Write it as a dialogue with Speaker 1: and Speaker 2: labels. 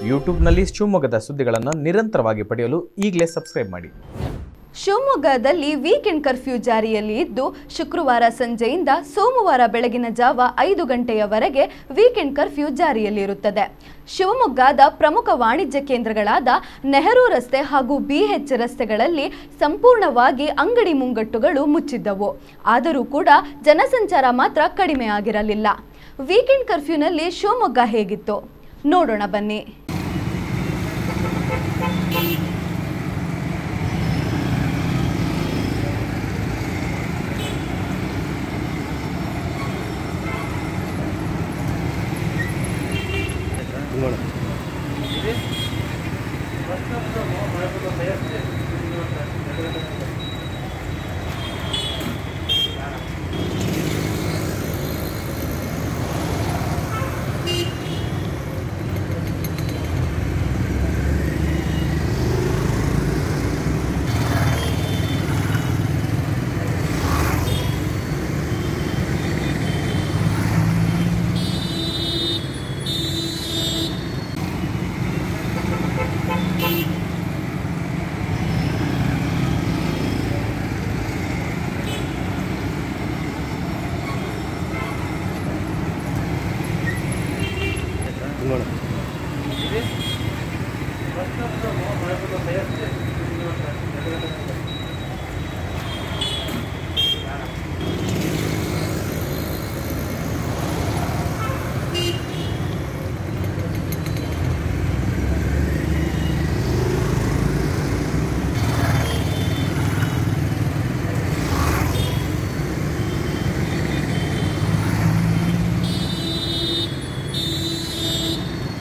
Speaker 1: ಯೂಟ್ಯೂಬ್ನಲ್ಲಿ ಶಿವಮೊಗ್ಗದ ಸುದ್ದಿಗಳನ್ನು ನಿರಂತರವಾಗಿ ಪಡೆಯಲು ಈಗಲೇ ಸಬ್ಸ್ಕ್ರೈಬ್ ಮಾಡಿ
Speaker 2: ಶಿವಮೊಗ್ಗದಲ್ಲಿ ವೀಕೆಂಡ್ ಕರ್ಫ್ಯೂ ಜಾರಿಯಲ್ಲಿ ಇದ್ದು ಶುಕ್ರವಾರ ಸಂಜೆಯಿಂದ ಸೋಮವಾರ ಬೆಳಗಿನ ಜಾವ ಐದು ಗಂಟೆಯವರೆಗೆ ವೀಕೆಂಡ್ ಕರ್ಫ್ಯೂ ಜಾರಿಯಲ್ಲಿರುತ್ತದೆ ಶಿವಮೊಗ್ಗದ ಪ್ರಮುಖ ವಾಣಿಜ್ಯ ಕೇಂದ್ರಗಳಾದ ನೆಹರು ರಸ್ತೆ ಹಾಗೂ ಬಿಎಚ್ ರಸ್ತೆಗಳಲ್ಲಿ ಸಂಪೂರ್ಣವಾಗಿ ಅಂಗಡಿ ಮುಂಗಟ್ಟುಗಳು ಮುಚ್ಚಿದ್ದವು ಆದರೂ ಕೂಡ ಜನಸಂಚಾರ ಮಾತ್ರ ಕಡಿಮೆ ಆಗಿರಲಿಲ್ಲ ವೀಕೆಂಡ್ ಕರ್ಫ್ಯೂನಲ್ಲಿ ಶಿವಮೊಗ್ಗ ಹೇಗಿತ್ತು ನೋಡೋಣ ಬನ್ನಿ
Speaker 3: ನೋಡು